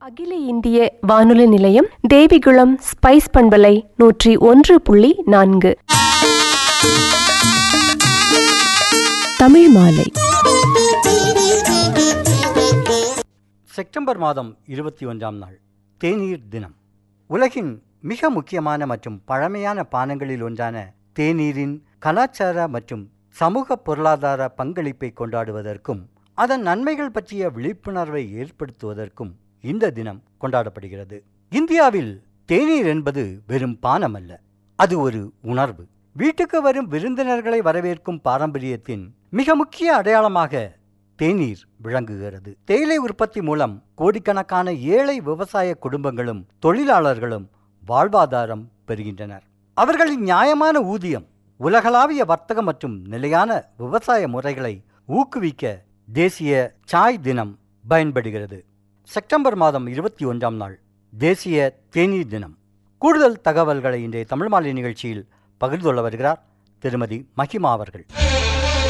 அகில இந்திய வானொலி நிலையம் தேவிகுளம் ஸ்பைஸ் பண்பலை நூற்றி ஒன்று புள்ளி நான்கு தமிழ் மாலை செப்டம்பர் மாதம் இருபத்தி ஒன்றாம் நாள் தேநீர் தினம் உலகின் மிக முக்கியமான மற்றும் பழமையான பானங்களில் ஒன்றான தேநீரின் கலாச்சார மற்றும் சமூக பொருளாதார பங்களிப்பை கொண்டாடுவதற்கும் அதன் நன்மைகள் பற்றிய விழிப்புணர்வை ஏற்படுத்துவதற்கும் இந்த தினம் கொண்டாடப்படுகிறது இந்தியாவில் தேநீர் என்பது வெறும் பானம் அல்ல அது ஒரு உணர்வு வீட்டுக்கு வரும் விருந்தினர்களை வரவேற்கும் பாரம்பரியத்தின் மிக முக்கிய அடையாளமாக தேநீர் விளங்குகிறது தேயிலை உற்பத்தி மூலம் கோடிக்கணக்கான ஏழை விவசாய குடும்பங்களும் தொழிலாளர்களும் வாழ்வாதாரம் பெறுகின்றனர் அவர்களின் நியாயமான ஊதியம் உலகளாவிய வர்த்தகம் மற்றும் நிலையான விவசாய முறைகளை ஊக்குவிக்க தேசிய சாய் தினம் பயன்படுகிறது செப்டம்பர் மாதம் இருபத்தி ஒன்றாம் நாள் தேசிய தேநீர் தினம் கூடுதல் தகவல்களை இன்றைய தமிழ் மாலை நிகழ்ச்சியில் பகிர்ந்து கொள்ள வருகிறார் திருமதி மஹிமா அவர்கள்